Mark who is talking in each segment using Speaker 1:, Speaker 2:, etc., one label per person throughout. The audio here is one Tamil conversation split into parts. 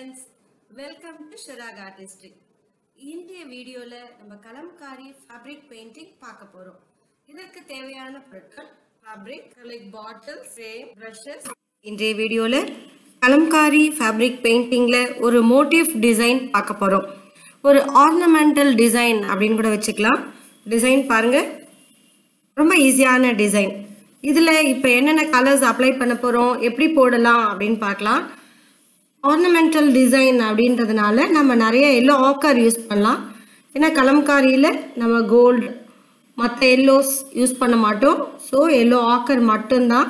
Speaker 1: friends welcome to Chirag artistry இன்றைய வீடியோவில் நம்ம கலம்காரி ஃபேப்ரிக் பெயிண்டிங் பார்க்க போகிறோம் இதற்கு தேவையான பொருட்கள் fabric collect bottle frame brushes இன்றைய வீடியோவில் கலம்காரி ஃபேப்ரிக் பெயிண்டிங்கில் ஒரு மோட்டிவ் டிசைன் பார்க்க போகிறோம் ஒரு ஆர்னமெண்டல் டிசைன் அப்படின்னு கூட வச்சுக்கலாம் டிசைன் பாருங்கள் ரொம்ப ஈஸியான டிசைன் இதில் இப்போ என்னென்ன கலர்ஸ் அப்ளை பண்ண போகிறோம் எப்படி போடலாம் அப்படின்னு பார்க்கலாம் ஆர்னமெண்டல் டிசைன் அப்படின்றதுனால நம்ம நிறைய எல்லோ ஆக்கர் யூஸ் பண்ணலாம் ஏன்னா கலம்காரியில் நம்ம கோல்டு மற்ற எல்லோஸ் யூஸ் பண்ண மாட்டோம் ஸோ எல்லோ ஆக்கர் மட்டும்தான்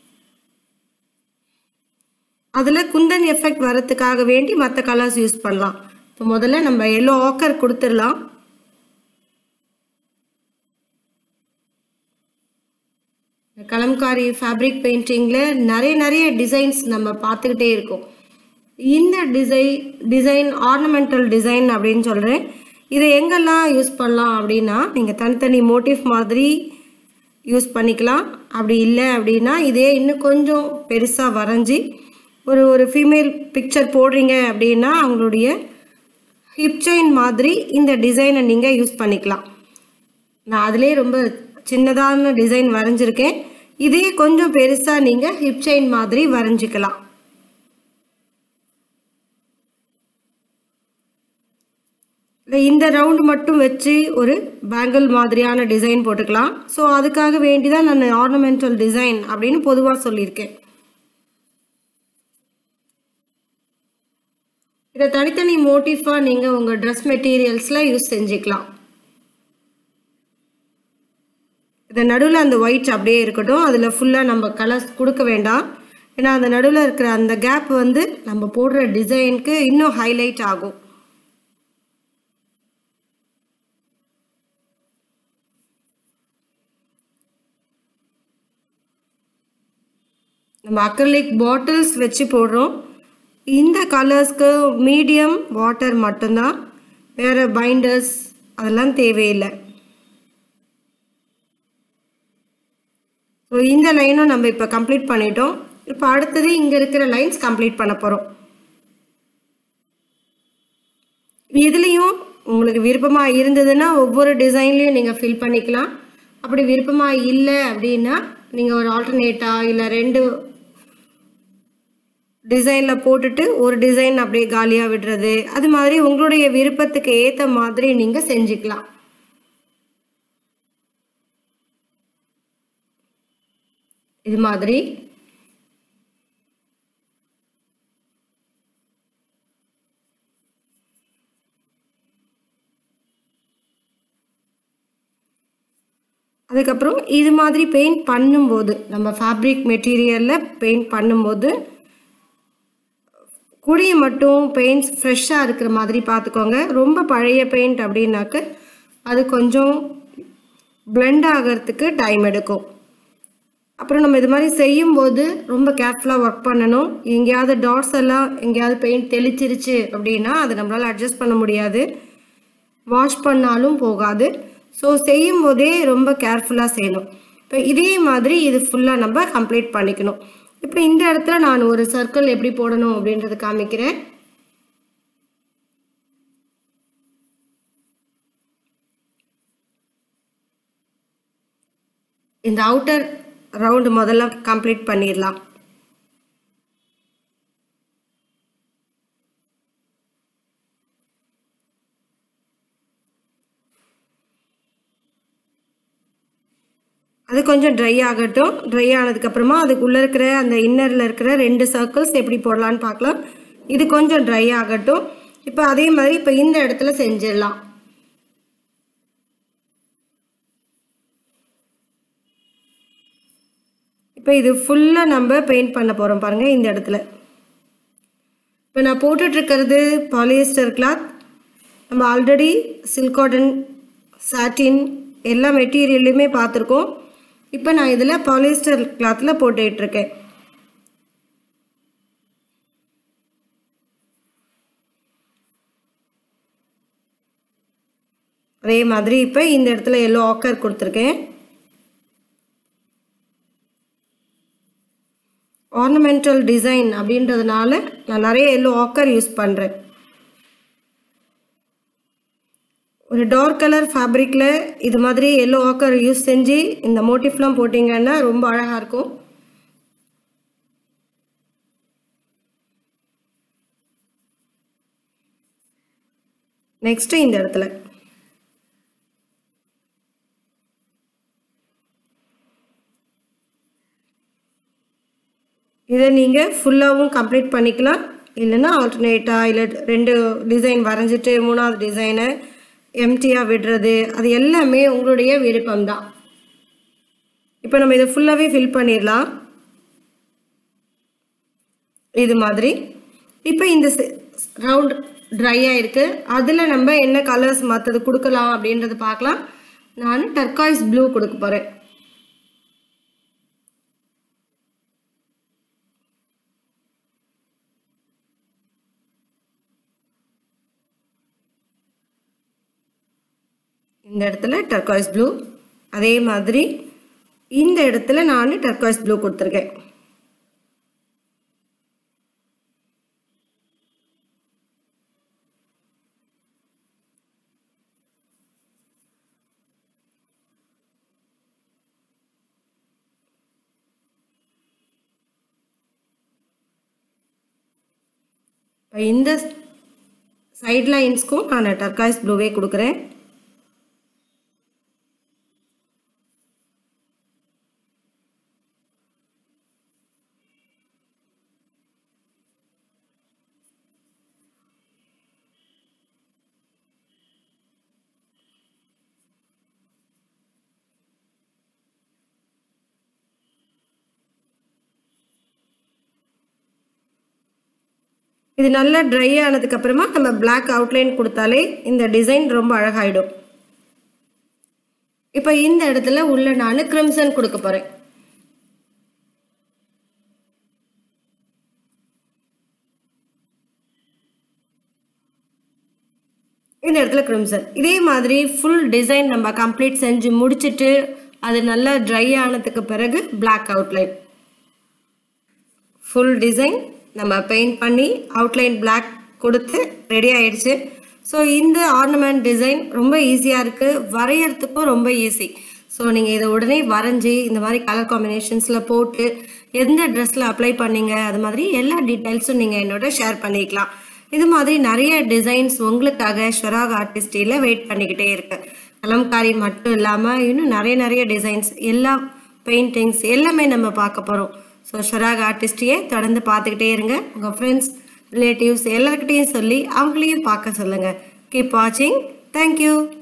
Speaker 1: அதில் குந்தன் எஃபெக்ட் வரத்துக்காக வேண்டி மற்ற கலர்ஸ் யூஸ் பண்ணலாம் இப்போ முதல்ல நம்ம எல்லோ ஆக்கர் கொடுத்துடலாம் கலம்காரி ஃபேப்ரிக் பெயிண்டிங்கில் நிறைய நிறைய டிசைன்ஸ் நம்ம பார்த்துக்கிட்டே இருக்கோம் இந்த டிசை டிசைன் ஆர்னமெண்டல் டிசைன் அப்படின்னு சொல்கிறேன் இதை எங்கெல்லாம் யூஸ் பண்ணலாம் அப்படின்னா நீங்கள் தனித்தனி மோட்டிவ் மாதிரி யூஸ் பண்ணிக்கலாம் அப்படி இல்லை அப்படின்னா இதே இன்னும் கொஞ்சம் பெருசாக வரைஞ்சி ஒரு ஒரு ஃபீமேல் பிக்சர் போடுறீங்க அப்படின்னா அவங்களுடைய ஹிப் செயின் மாதிரி இந்த டிசைனை நீங்கள் யூஸ் பண்ணிக்கலாம் நான் அதிலே ரொம்ப சின்னதான டிசைன் வரைஞ்சிருக்கேன் இதே கொஞ்சம் பெருசாக நீங்கள் ஹிப் செயின் மாதிரி வரைஞ்சிக்கலாம் இந்த ரவுண்ட் மட்டும் வச்சு ஒரு பேங்கிள் மாதிரியான டிசைன் போட்டுக்கலாம் ஸோ அதுக்காக வேண்டி தான் நான் ஆர்னமெண்டல் டிசைன் அப்படின்னு பொதுவாக சொல்லியிருக்கேன் இதை தனித்தனி மோட்டிஃபாக நீங்கள் உங்கள் ட்ரெஸ் மெட்டீரியல்ஸில் யூஸ் செஞ்சுக்கலாம் இந்த நடுவில் அந்த ஒயிட் அப்படியே இருக்கட்டும் அதில் ஃபுல்லாக நம்ம கலர்ஸ் கொடுக்க வேண்டாம் ஏன்னா அந்த நடுவில் இருக்கிற அந்த கேப் வந்து நம்ம போடுற டிசைனுக்கு இன்னும் ஹைலைட் ஆகும் நம்ம அக்ரலிக் பாட்டில்ஸ் வச்சு போடுறோம் இந்த கலர்ஸ்க்கு மீடியம் வாட்டர் மட்டும்தான் வேறு பைண்டர்ஸ் அதெல்லாம் தேவையில்லை ஸோ இந்த லைனும் நம்ம இப்போ கம்ப்ளீட் பண்ணிட்டோம் இப்போ அடுத்தது இங்கே இருக்கிற லைன்ஸ் கம்ப்ளீட் பண்ண போகிறோம் இதுலேயும் உங்களுக்கு விருப்பமாக இருந்ததுன்னா ஒவ்வொரு டிசைன்லேயும் நீங்கள் ஃபில் பண்ணிக்கலாம் அப்படி விருப்பமாக இல்லை அப்படின்னா நீங்கள் ஒரு ஆல்டர்னேட்டாக இல்லை ரெண்டு டிசைனில் போட்டுட்டு ஒரு டிசைன் அப்படியே காலியாக விடுறது அது மாதிரி உங்களுடைய விருப்பத்துக்கு ஏற்ற மாதிரி நீங்கள் செஞ்சுக்கலாம் இது மாதிரி அதுக்கப்புறம் இது மாதிரி பெயிண்ட் பண்ணும்போது நம்ம ஃபேப்ரிக் மெட்டீரியலில் பெயிண்ட் பண்ணும்போது குழியை மட்டும் பெயிண்ட்ஸ் ஃப்ரெஷ்ஷாக இருக்கிற மாதிரி பார்த்துக்கோங்க ரொம்ப பழைய பெயிண்ட் அப்படின்னாக்க அது கொஞ்சம் பிளெண்ட் ஆகிறதுக்கு டைம் எடுக்கும் அப்புறம் நம்ம இது மாதிரி செய்யும்போது ரொம்ப கேர்ஃபுல்லாக ஒர்க் பண்ணணும் எங்கேயாவது டாட்ஸ் எல்லாம் எங்கேயாவது பெயிண்ட் தெளிச்சிருச்சு அப்படின்னா அது நம்மளால் அட்ஜஸ்ட் பண்ண முடியாது வாஷ் பண்ணாலும் போகாது ஸோ செய்யும் போதே ரொம்ப கேர்ஃபுல்லாக செய்யணும் இப்போ இதே மாதிரி இது ஃபுல்லாக நம்ம கம்ப்ளீட் பண்ணிக்கணும் இப்போ இந்த இடத்துல நான் ஒரு சர்க்கிள் எப்படி போடணும் அப்படின்றத காமிக்கிறேன் இந்த அவுட்டர் ரவுண்டு முதல்ல கம்ப்ளீட் பண்ணிடலாம் அது கொஞ்சம் ட்ரை ஆகட்டும் ட்ரை ஆனதுக்கப்புறமா அதுக்குள்ளே இருக்கிற அந்த இன்னரில் இருக்கிற ரெண்டு சர்க்கிள்ஸ் எப்படி போடலான்னு பார்க்கலாம் இது கொஞ்சம் ட்ரை ஆகட்டும் இப்போ அதே மாதிரி இப்போ இந்த இடத்துல செஞ்சிடலாம் இப்போ இது ஃபுல்லாக நம்ம பெயிண்ட் பண்ண போகிறோம் பாருங்கள் இந்த இடத்துல இப்போ நான் போட்டுட்ருக்கிறது பாலியஸ்டர் கிளாத் நம்ம ஆல்ரெடி சில்காட்டன் சாட்டின் எல்லா மெட்டீரியல்லையுமே பார்த்துருக்கோம் இப்போ நான் இதில் பாலிஸ்டர் கிளாத்தில் போட்டுட்ருக்கேன் அதே மாதிரி இப்போ இந்த இடத்துல எல்லோ ஆக்கர் கொடுத்துருக்கேன் ஆர்னமெண்டல் டிசைன் அப்படின்றதுனால நான் நிறைய எல்லோ ஆக்கர் யூஸ் பண்ணுறேன் ஒரு டார்க் கலர் ஃபேப்ரிக்கில் இது மாதிரி எல்லோ ஆக்கர் யூஸ் செஞ்சு இந்த மோட்டிஃப்லாம் போட்டிங்கன்னா ரொம்ப அழகாக இருக்கும் நெக்ஸ்ட்டு இந்த இடத்துல இதை நீங்கள் ஃபுல்லாகவும் கம்ப்ளீட் பண்ணிக்கலாம் இல்லைன்னா ஆல்டர்னேட்டாக இல்லை ரெண்டு டிசைன் வரைஞ்சிட்டு மூணாவது டிசைனை எம்டியாக விடுறது அது எல்லாமே உங்களுடைய விருப்பம்தான் இப்போ நம்ம இதை ஃபுல்லாகவே ஃபில் பண்ணிடலாம் இது மாதிரி இப்போ இந்த ரவுண்ட் ட்ரை ஆயிருக்கு அதில் நம்ம என்ன கலர்ஸ் மற்றது கொடுக்கலாம் அப்படின்றது பார்க்கலாம் நான் டர்காய்ஸ் ப்ளூ கொடுக்க போகிறேன் இந்த இடத்துல டர்காய்ஸ் ப்ளூ அதே மாதிரி இந்த இடத்துல நான் டர்காய்ஸ் ப்ளூ கொடுத்துருக்கேன் இப்போ இந்த சைட் லைன்ஸ்க்கும் நான் டர்காய்ஸ் ப்ளூவே கொடுக்குறேன் இது நல்லா ட்ரை ஆனதுக்கப்புறமா நம்ம பிளாக் அவுட்லைன் கொடுத்தாலே இந்த டிசைன் ரொம்ப அழகாயிடும் இப்போ இந்த இடத்துல உள்ள நான் கிரிம்சன் கொடுக்க போகிறேன் இந்த இடத்துல கிரிம்சன் இதே மாதிரி ஃபுல் டிசைன் நம்ம கம்ப்ளீட் செஞ்சு முடிச்சுட்டு அது நல்லா ட்ரை ஆனதுக்கு பிறகு பிளாக் அவுட்லைன் ஃபுல் டிசைன் நம்ம பெயிண்ட் பண்ணி அவுட்லைன் பிளாக் கொடுத்து ரெடி ஆயிடுச்சு ஸோ இந்த ஆர்னமெண்ட் டிசைன் ரொம்ப ஈஸியாக இருக்குது வரையறதுக்கும் ரொம்ப ஈஸி ஸோ நீங்கள் இதை உடனே வரைஞ்சி இந்த மாதிரி கலர் காம்பினேஷன்ஸில் போட்டு எந்த ட்ரெஸ்ஸில் அப்ளை பண்ணீங்க அது மாதிரி எல்லா டீட்டெயில்ஸும் நீங்கள் என்னோட ஷேர் பண்ணிக்கலாம் இது மாதிரி நிறைய டிசைன்ஸ் உங்களுக்காக ஸ்வராக் ஆர்டிஸ்டியில் வெயிட் பண்ணிக்கிட்டே இருக்கு கலம்காரி மட்டும் இல்லாமல் இன்னும் நிறைய நிறைய டிசைன்ஸ் எல்லா பெயிண்டிங்ஸ் எல்லாமே நம்ம பார்க்க போகிறோம் ஸோ ஷராக் ஆர்டிஸ்டையே தொடர்ந்து பார்த்துக்கிட்டே இருங்க உங்கள் ஃப்ரெண்ட்ஸ் ரிலேட்டிவ்ஸ் எல்லாருக்கிட்டையும் சொல்லி அவங்களையும் பார்க்க சொல்லுங்கள் கீப் வாட்சிங் தேங்க்யூ